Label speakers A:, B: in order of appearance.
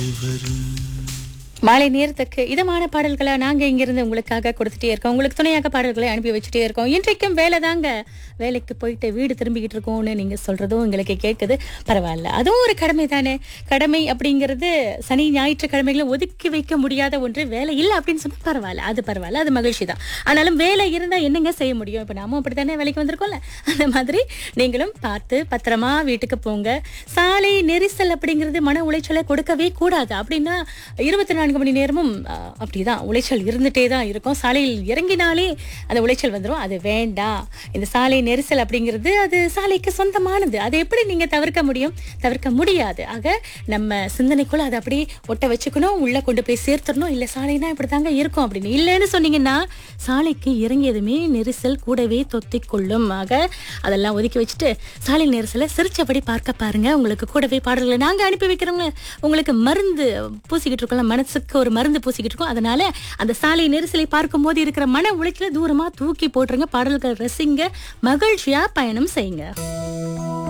A: காற்று வரும்
B: மாலை நேரத்துக்கு இதமான பாடல்களை நாங்க இங்கிருந்து உங்களுக்காக கொடுத்துட்டே இருக்கோம் உங்களுக்கு துணையாக பாடல்களை அனுப்பி வச்சுட்டே இருக்கோம் இன்றைக்கும் வேலை தாங்க வேலைக்கு போயிட்டு வீடு திரும்பிக்கிட்டு இருக்கோம்னு நீங்க சொல்றதும் எங்களுக்கு கேட்குது பரவாயில்ல அதுவும் ஒரு கடமை தானே கடமை அப்படிங்கிறது சனி ஞாயிற்றுக்கிழமைகளை ஒதுக்கி வைக்க முடியாத ஒன்று வேலை இல்லை அப்படின்னு சொன்னா பரவாயில்ல அது பரவாயில்ல அது மகிழ்ச்சி தான் ஆனாலும் வேலை இருந்தா என்னங்க செய்ய முடியும் இப்ப நாமும் அப்படித்தானே வேலைக்கு வந்திருக்கோம்ல அந்த மாதிரி நீங்களும் பார்த்து பத்திரமா வீட்டுக்கு போங்க சாலை நெரிசல் அப்படிங்கிறது மன உளைச்சலை கொடுக்கவே கூடாது அப்படின்னா இருபத்தி நான்கு மணி நேரமும் அஹ், அப்படிதான் உளைச்சல் இருந்துட்டே தான் இருக்கும் சாலையில் இறங்கினாலே அந்த உளைச்சல் வந்துடும் அது வேண்டாம் இந்த சாலை நெரிசல் அப்படிங்கிறது அது சாலைக்கு சொந்தமானது அதை எப்படி நீங்க தவிர்க்க முடியும் தவிர்க்க முடியாது ஆக நம்ம சிந்தனைக்குள்ள அதை அப்படியே ஒட்ட வச்சுக்கணும் உள்ள கொண்டு போய் சேர்த்துடணும் இல்ல சாலைனா இப்படி தாங்க இருக்கும் அப்படின்னு இல்லைன்னு சொன்னீங்கன்னா சாலைக்கு இறங்கியதுமே நெரிசல் கூடவே தொத்திக் கொள்ளும் ஆக அதெல்லாம் ஒதுக்கி வச்சுட்டு சாலை நெரிசலை சிரிச்சபடி பார்க்க பாருங்க உங்களுக்கு கூடவே பாடல்களை நாங்க அனுப்பி வைக்கிறோங்க உங்களுக்கு மருந்து பூசிக்கிட்டு இருக்கோம் மனசுக்கு ஒரு மருந்து பூசிக்கிட்டு இருக்கோம் அதனால அந்த சாலை நெரிசலை பார்க்கும் போது இருக்கிற மன உளைச்சல தூரமா தூக்கி போட்டுருங்க பாடல்கள் ரசிங்க மகிழ்ச்சியா பயணம் செய்யுங்க